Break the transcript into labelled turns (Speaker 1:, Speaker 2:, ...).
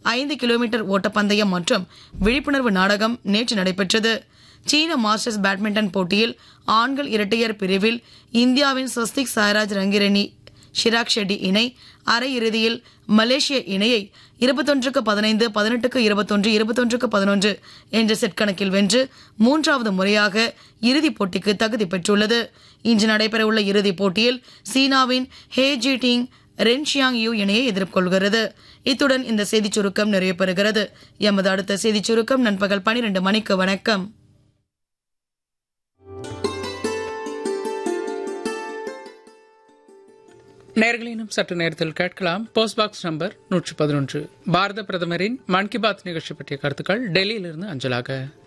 Speaker 1: ஐந்து கிலோமீட்டர் ஓட்டப்பந்தயம் மற்றும் விழிப்புணர்வு நாடகம் நேற்று நடைபெற்றது சீன மாஸ்டர்ஸ் பேட்மிண்டன் போட்டியில் ஆண்கள் இரட்டையர் பிரிவில் இந்தியாவின் ஸ்வஸ்திக் சாய்ராஜ் ரங்கிரணி ஷிராக் ஷெட்டி இணை அரையிறுதியில் மலேசிய இணையை இருபத்தொன்றுக்கு பதினைந்து பதினெட்டுக்கு இருபத்தொன்று இருபத்தொன்றுக்கு பதினொன்று என்ற செட் கணக்கில் வென்று மூன்றாவது முறையாக இறுதிப் போட்டிக்கு தகுதி பெற்றுள்ளது இன்று நடைபெறவுள்ள இறுதிப் போட்டியில் சீனாவின் ஹே ஜி டிங் ரென்ஷியாங் யூ இணையை எதிர்கொள்கிறது இத்துடன் இந்த செய்திச் சுருக்கம் நிறைவு பெறுகிறது எமது அடுத்த செய்திச் சுருக்கம் நண்பகல் பனிரெண்டு மணிக்கு வணக்கம்
Speaker 2: நேர்களினும் சற்று நேரத்தில் கேட்கலாம் போஸ்ட் பாக்ஸ் நம்பர் நூற்றி பதினொன்று பாரத பிரதமரின் மன் கி பாத் நிகழ்ச்சி பற்றிய கருத்துக்கள் டெல்லியிலிருந்து அஞ்சலாக